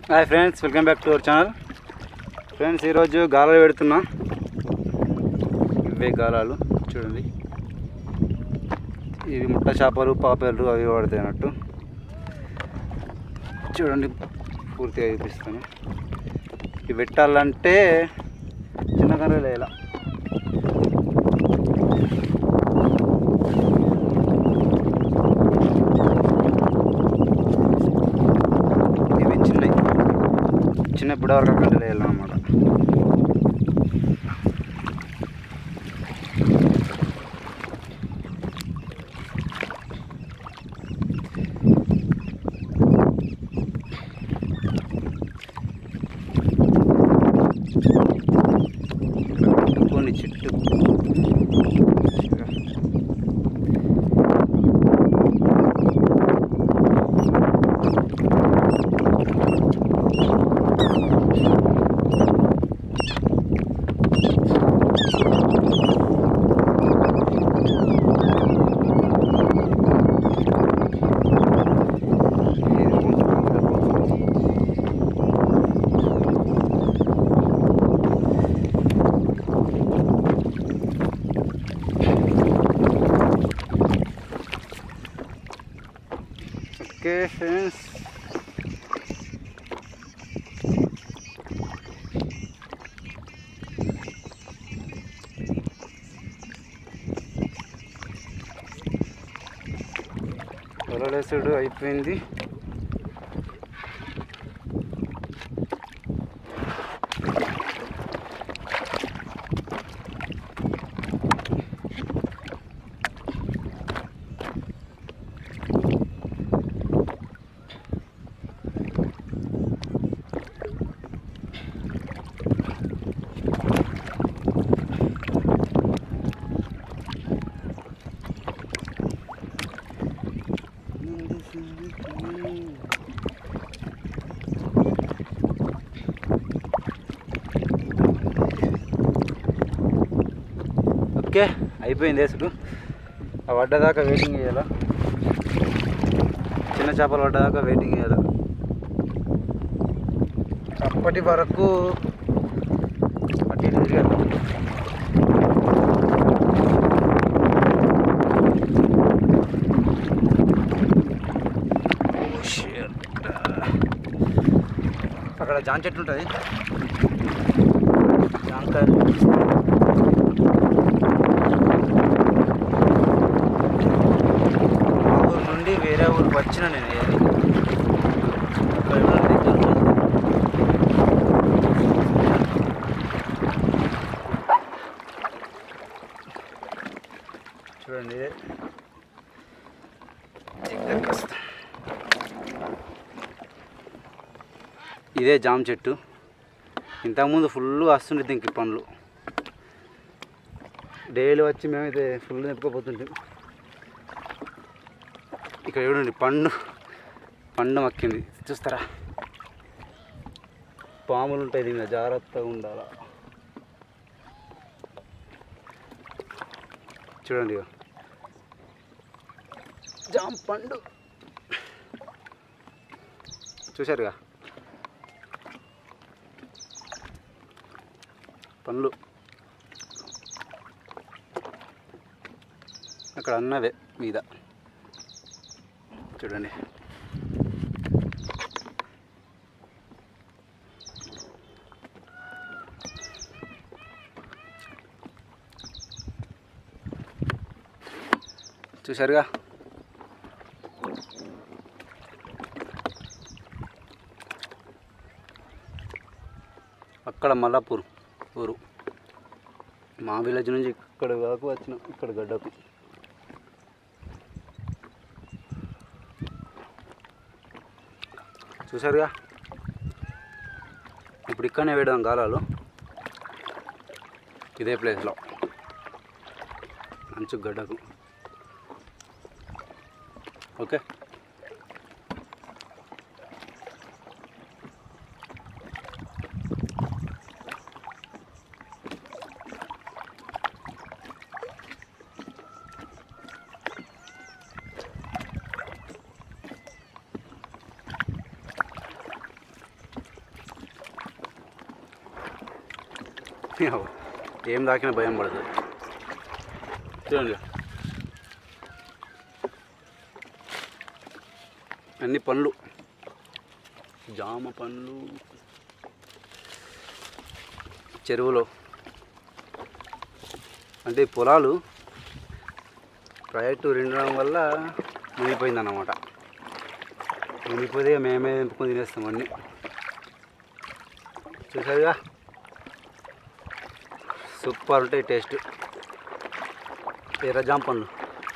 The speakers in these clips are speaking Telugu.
Hi friends welcome back to our channel friends ఈరోజు గాలాలు పెడుతున్నా ఇవే గాలాలు చూడండి ఇవి ముట్ట చేపలు పాపలు అవి పడతాయి అన్నట్టు చూడండి పూర్తిగా చూపిస్తాను ఇవి పెట్టాలంటే చిన్న కర్రలు ఇలా ఇవి చిన్నవి చిన్న బుడవరకు అక్కడ వేయాలన్నమాట కొన్ని చెట్టు ఓకే ఫ్రెండ్స్ వలలేసుడు అయిపోయింది ఓకే అయిపోయింది వేసుడు ఆ పడ్డదాకా వెయిటింగ్ చేయాలా చిన్న చేపలు పడ్డదాకా వెయిటింగ్ చేయాలి అప్పటి వరకు అటు ఇటు తిరిగాను Oh, shit. అక్కడ జాన్ చెట్టు ఉంటుంది జాంకాయలు మా ఊరు నుండి వేరే ఊరికి వచ్చిన నేను ఏది అక్కడ నుండి దొరకదు. చూడండి ఇదే దగ్గరికి వస్తా. ఇదే జామ చెట్టు ఇంతకుముందు ఫుల్ వస్తుండే దీనికి పండ్లు డైలీ వచ్చి మేమైతే ఫుల్ నింపుకోపోతుంటాం ఇక్కడ చూడండి పండు పండు మక్కింది చూస్తారా పాములు ఉంటాయి దీని మీద జాగ్రత్తగా ఉండాలా చూడండి ఇగో. జామ పండు చూశారుగా పండ్లు అక్కడ అన్నవే మీద చూడండి చూశారుగా అక్కడ మల్లాపూర్ ఊరు మా విలేజ్ నుంచి ఇక్కడ దాకా వచ్చిన ఇక్కడ గడ్డకు చూసారుగా ఇప్పుడు ఇక్కడనే వేయడం గాలాలు ఇదే ప్లేస్లో మంచి గడ్డకు ఓకే ఏం దాకినా భయం పడదు చూడండి అన్ని పండ్లు జామ పండ్లు చెరువులో అంటే ఈ పొలాలు ప్రాజెక్టు రెండడం వల్ల మునిగిపోయింది అన్నమాట మునిగిపోతే ఇక మేమే తెంపుకొని తినేస్తాం అన్నీ చూసారుగా సూపర్ ఉంటాయి టేస్ట్ ఎర్ర జామ పండ్లు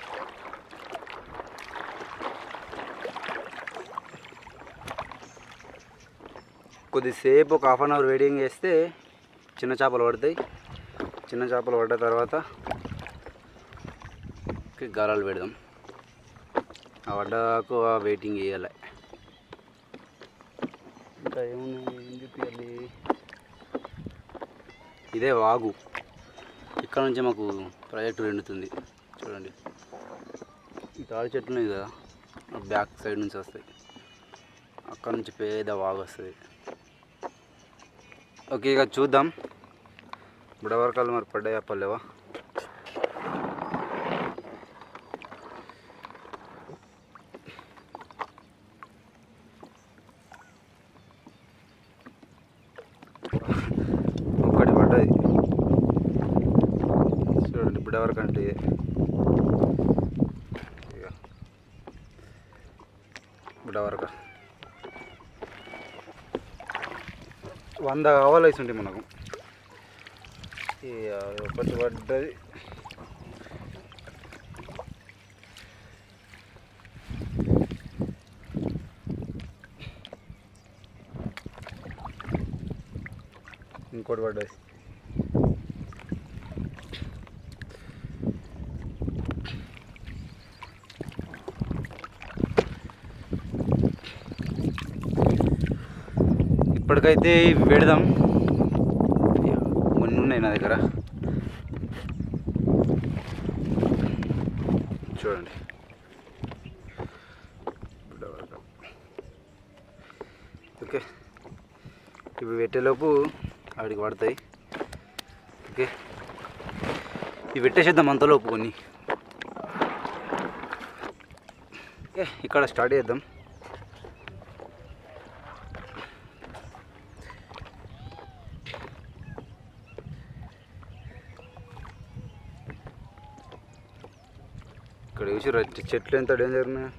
కొద్దిసేపు ఒక హాఫ్ అన్ అవర్ వెయిటింగ్ చేస్తే చిన్న చేపలు పడతాయి చిన్న చేపలు పడ్డ తర్వాత కి గాలాలు పెడదాం ఆ పడ్డాకు ఆ వెయిటింగ్ చేయాలి ఇంకా ఏమున్నాయి ఏం చూపించాలి ఇదే వాగు ఇక్కడ నుంచి మాకు ప్రాజెక్టు రెండుతుంది చూడండి ఈ తాడి చెట్లు ఉన్నాయి కదా ఆ బ్యాక్ సైడ్ నుంచి వస్తాయి అక్కడ నుంచి పేద వాగు వస్తుంది ఓకే ఇక చూద్దాం బుడవరకాలు మరి పడ్డాయా పర్లేవా ఒక్కటి పడ్డది చూడండి బుడవరకంటే ఇక బుడవరక వంద కావాలి వేసుంటే మనకు ఇక ఒకటి పడ్డది ఇంకోటి పడ్డది ఇప్పటికైతే ఇవి పెడదాం కొన్ని ఉన్నాయి నా దగ్గర చూడండి ఓకే ఇవి పెట్టేలోపు ఆడికి పడతాయి ఓకే ఇవి పెట్టేసేద్దాం అంతలోపు కొన్ని ఓకే ఇక్కడ స్టార్ట్ చేద్దాం ఇక్కడ చూసి చెట్లు ఎంత డేంజర్ ఉన్నాయి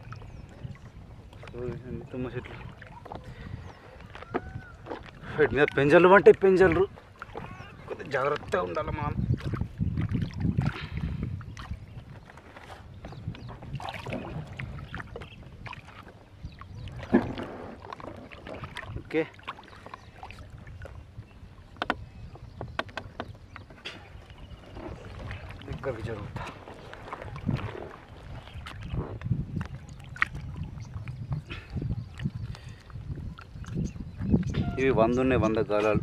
చూడండి, తుమ్మ చెట్లు వీటి మీద పెంజలు అంటే పెంజలు కొద్దిగా జాగ్రత్తగా ఉండాలి మనం ఓకే దగ్గరికి జరుగుతా ఇవి వంద ఉన్నాయి వంద గాలాలు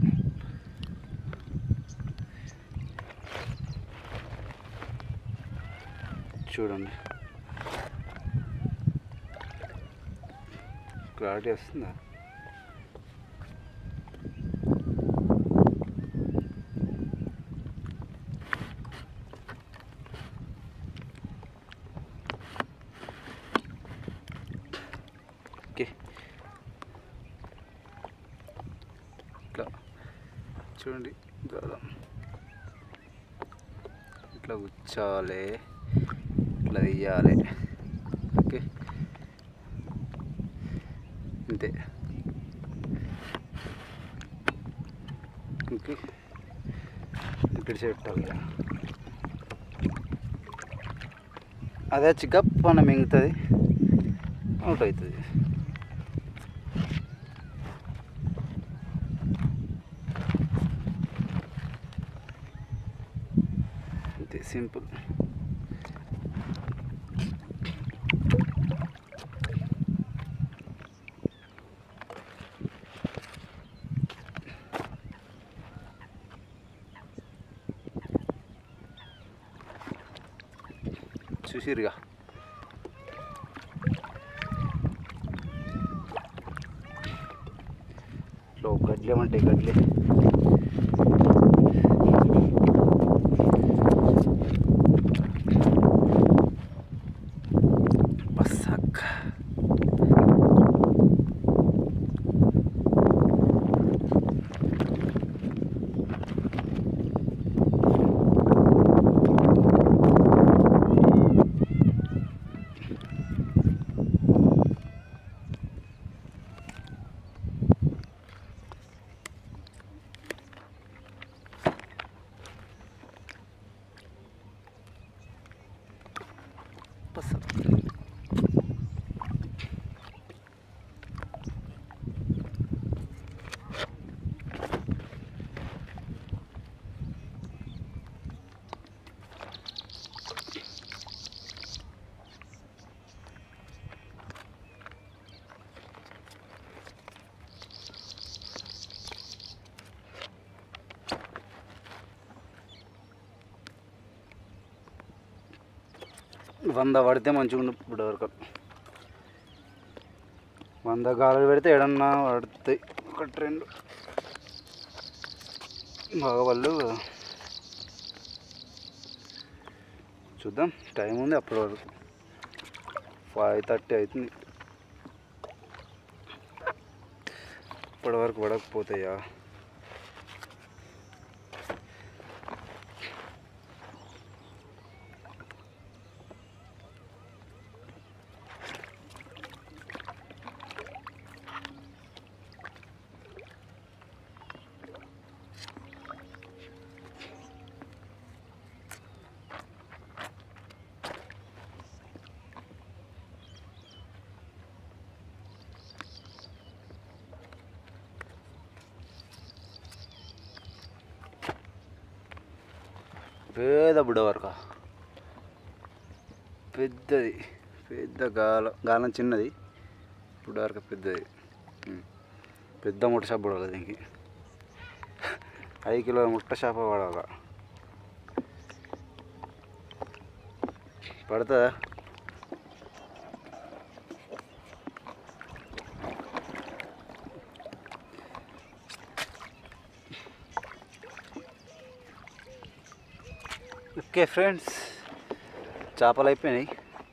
చూడండి క్లారిటీ వస్తుందా ఓకే ఇట్లా చూడండి దాదాపు ఇట్లా కూర్చోవాలి ఇట్లా తీయాలి ఓకే అంతే ఓకే ఇక్కడ పెట్టాలి అదే చికప్ మనం మింగుతుంది అవుట్ అవుతుంది అంతే సింపుల్ చూసిరుగా ఇట్లా గడ్లేమంటే గడ్లే వంద పడితే మంచిగా ఉండు ఇప్పుడు వరకు వంద గాలు పెడితే ఎడన్నా పడుతాయి ఒకటి రెండు మగవాళ్ళు చూద్దాం టైం ఉంది అప్పటి వరకు ఫైవ్ థర్టీ అవుతుంది ఇప్పటి వరకు పడకపోతాయా పేద బుడ్డ వరక పెద్దది పెద్ద గాల గాలం చిన్నది బుడ్డ వరక పెద్దది ఉమ్. పెద్ద ముట్ట చేప పడాలి దీనికి ఐదు కిలోల ముట్ట చేప పడాలి పడుతుందా ఓకే ఫ్రెండ్స్ చేపలు అయిపోయినాయి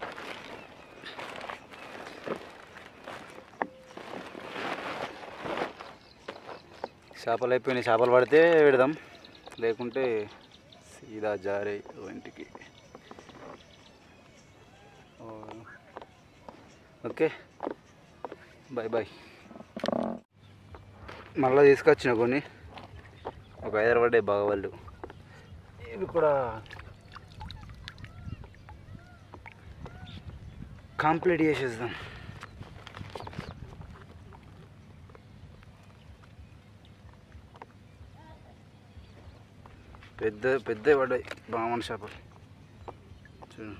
చేపలు అయిపోయినాయి చేపలు పడితే పెడదాం లేకుంటే సీదా జారే ఇంటికి ఓకే బాయ్ బాయ్ మళ్ళీ తీసుకొచ్చిన కొన్ని ఒక ఐదారు పడ్డాయి బాగా వాళ్ళు ఇవి కూడా కంప్లీట్ చేసేద్దాం పెద్ద పెద్ద పడ్డాయి బామన్ చేపలు చూడు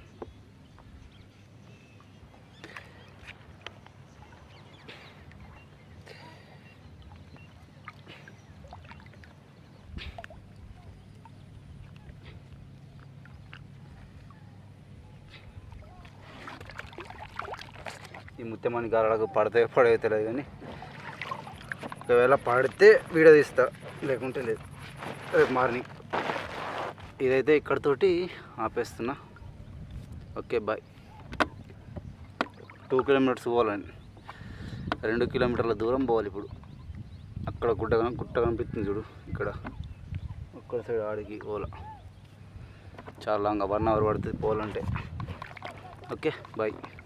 ఈ ముత్యమని గాలకు పడితే పడవో తెలియదు కానీ ఒకవేళ పడితే వీడియో తీస్తా లేకుంటే లేదు రేపు మార్నింగ్ ఇదైతే ఇక్కడతోటి ఆపేస్తున్నా ఓకే బాయ్ టూ కిలోమీటర్స్ పోవాలండి రెండు కిలోమీటర్ల దూరం పోవాలి ఇప్పుడు అక్కడ గుట్ట కన- గుట్ట కనిపిస్తుంది చూడు ఇక్కడ ఒక్కడ సైడ్ ఆడికి పోల చాలా లాంగ్ వన్ అవర్ పడుతుంది పోవాలంటే ఓకే బాయ్